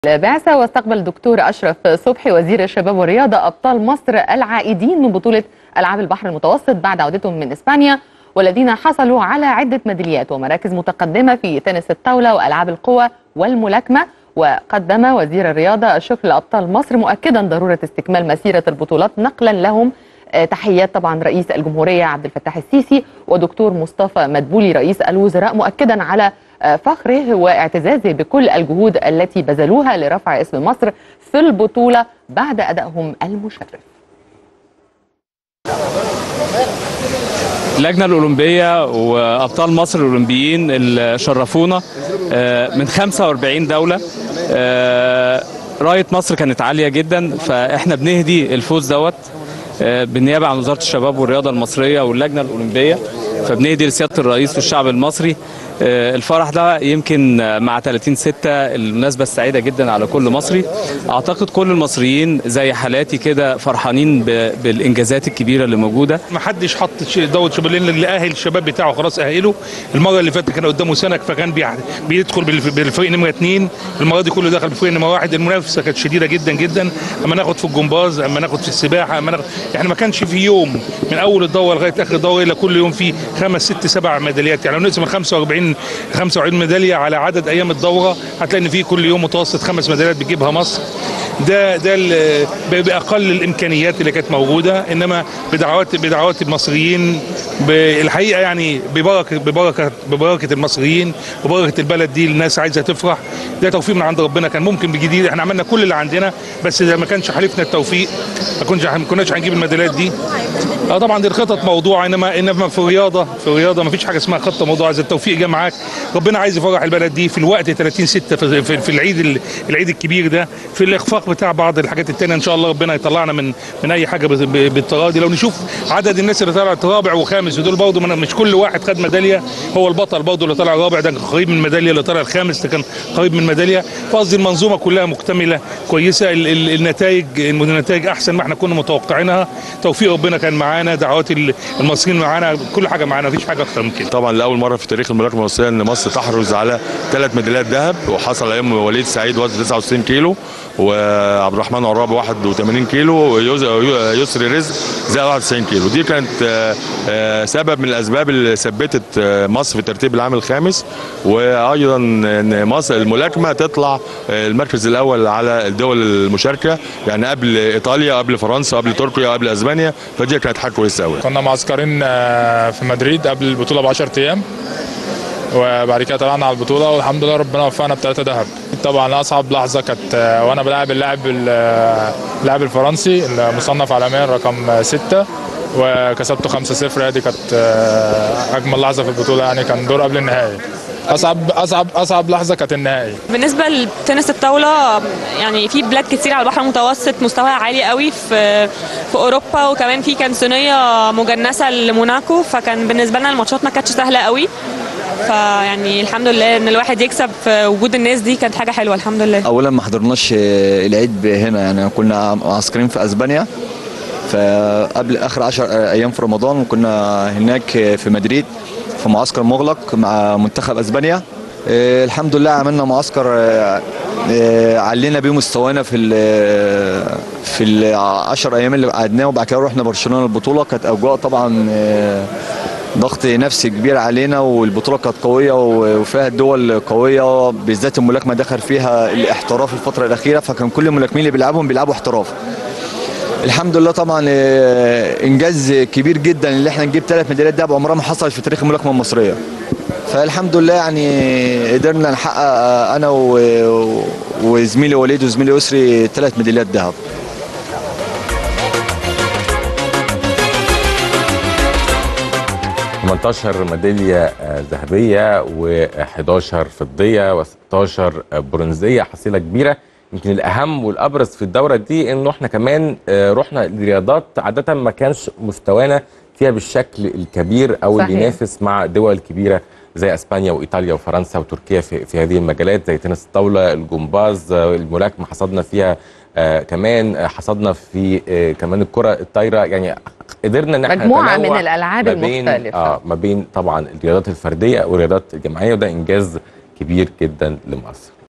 البعثة واستقبل الدكتور أشرف صبحي وزير الشباب والرياضة أبطال مصر العائدين من بطولة ألعاب البحر المتوسط بعد عودتهم من إسبانيا والذين حصلوا على عدة ميداليات ومراكز متقدمة في تنس الطاولة وألعاب القوى والملاكمة وقدم وزير الرياضة الشكر لأبطال مصر مؤكدا ضرورة استكمال مسيرة البطولات نقلا لهم آه، تحيات طبعا رئيس الجمهورية عبد الفتاح السيسي ودكتور مصطفى مدبولي رئيس الوزراء مؤكدا على آه، فخره واعتزازه بكل الجهود التي بذلوها لرفع اسم مصر في البطولة بعد أدائهم المشرف اللجنه الاولمبيه وابطال مصر الاولمبيين اللي شرفونا آه، من 45 دوله آه، رايه مصر كانت عاليه جدا فاحنا بنهدي الفوز دوت آه، بالنيابه عن وزاره الشباب والرياضه المصريه واللجنه الاولمبيه فبنهدي لسياده الرئيس والشعب المصري آه، الفرح ده يمكن آه، مع 30 6 المناسبه السعيده جدا على كل مصري اعتقد كل المصريين زي حالاتي كده فرحانين ب- بالانجازات الكبيره اللي موجوده ما حدش حط ش- داود شوبرلين اللي اهل الشباب بتاعه خلاص اهله المره اللي فاتت كان قدامه سنه فكان بيع- بيدخل بالف- بالفريق نمره اثنين المره دي كله دخل بالفريق نمره واحد المنافسه كانت شديده جدا جدا اما ناخد في الجمباز اما ناخد في السباحه اما ناخد يعني ما كانش في يوم من اول الدوره لغايه اخر الدوره الا كل يوم في خمس ست سبع ميداليات يعني لو نقسم ال 45 45 ميداليه على عدد ايام الدوره هتلاقي ان في كل يوم متوسط خمس ميداليات بتجيبها مصر ده ده ال- ب- باقل الامكانيات اللي كانت موجوده انما بدعوات بدعوات المصريين بالحقيقه يعني ببركه ببركه ببركه المصريين وبركه البلد دي الناس عايزه تفرح ده توفيق من عند ربنا كان ممكن بجديد احنا عملنا كل اللي عندنا بس اذا ما كانش حالفنا التوفيق ما كناش ما كناش هنجيب الميداليات دي اه طبعا دي الخطط موضوعه انما انما في الرياضه في الرياضه ما فيش حاجه اسمها خطه موضوعه اذا التوفيق جه معاك ربنا عايز يفرح البلد دي في الوقت 30 6 في, في, في العيد ال- العيد الكبير ده في الاخفاق بتاع بعض الحاجات التانية ان شاء الله ربنا يطلعنا من من اي حاجه بال- ب- بالطريقه دي لو نشوف عدد الناس اللي طلعت رابع وخامس ودول برضه من- مش كل واحد خد ميداليه هو البطل برضه اللي طلع رابع ده كان قريب من الميداليه اللي طلع الخامس ده كان قريب من الميداليه فقصدي المنظومه كلها مكتمله كويسه ال- ال- النتائج النتائج احسن ما احنا كنا متوقعينها توفيق ربنا كان معانا دعوات ال- المصريين معانا كل حاجه معانا مفيش حاجه اكتر من كده طبعا لاول مره في تاريخ الملاكمه المصريه ان مصر تحرز على ثلاث ميداليات ذهب وحصل عليهم وليد سعيد وزن 69 كيلو وعبد الرحمن عرابي 81 كيلو ويسري رزق زي 91 كيلو دي كانت آه، آه، سبب من الاسباب اللي ثبتت آه، مصر في الترتيب العام الخامس وايضا ان مصر الملاكمه تطلع آه، المركز الاول على الدول المشاركه يعني قبل ايطاليا قبل فرنسا قبل تركيا قبل اسبانيا فدي كانت حاجه كويسه قوي كنا معسكرين آه، في مدريد قبل البطوله ب 10 ايام وبعد كده طلعنا على البطوله والحمد لله ربنا وفقنا بثلاثه ذهب طبعا اصعب لحظه كانت آه، وانا بلاعب اللاعب ال- آه، اللاعب الفرنسي المصنف عالميا رقم ستة وكسبته 5-0 دي كانت آه، اجمل لحظه في البطوله يعني كان دور قبل النهائي اصعب اصعب اصعب لحظه كانت النهائي بالنسبه لتنس الطاوله يعني في بلاد كتير على البحر المتوسط مستواها عالي قوي في في اوروبا وكمان في كان صينيه مجنسه لموناكو فكان بالنسبه لنا الماتشات ما كانتش سهله قوي فيعني الحمد لله ان الواحد يكسب في وجود الناس دي كانت حاجه حلوه الحمد لله اولا ما حضرناش آه، العيد هنا يعني كنا معسكرين في اسبانيا فقبل اخر 10 ايام في رمضان وكنا هناك في مدريد في معسكر مغلق مع منتخب اسبانيا آه، الحمد لله عملنا معسكر آه، آه، علينا بيه مستوانا في ال في العشر ايام اللي قعدناه وبعد كده رحنا برشلونه البطوله كانت اجواء طبعا آه، ضغط نفسي كبير علينا والبطوله كانت قويه وفيها دول قويه بالذات الملاكمه دخل فيها الاحتراف الفتره الاخيره فكان كل الملاكمين اللي بيلعبهم بيلعبوا احتراف الحمد لله طبعا آه، انجاز كبير جدا اللي احنا نجيب ثلاث ميداليات دهب عمرها ما حصلت في تاريخ الملاكمه المصريه فالحمد لله يعني قدرنا نحقق آه، انا و- وزميلي وليد وزميلي يسري ثلاث ميداليات ذهب 18 ميداليه آه، ذهبيه و11 فضيه و16 برونزيه حصيله كبيره يمكن الاهم والابرز في الدوره دي انه احنا كمان آه، رحنا لرياضات عاده ما كانش مستوانا فيها بالشكل الكبير او اللي صحيح. ينافس مع دول كبيره زي اسبانيا وايطاليا وفرنسا وتركيا في, في هذه المجالات زي تنس الطاوله الجمباز آه، الملاكمه حصدنا فيها آه كمان آه، حصدنا في آه كمان الكره الطايره يعني قدرنا ان احنا مجموعة نتنوع من الألعاب ما بين المختلفة. اه ما بين طبعا الرياضات الفرديه والرياضات الجماعيه وده انجاز كبير جدا لمصر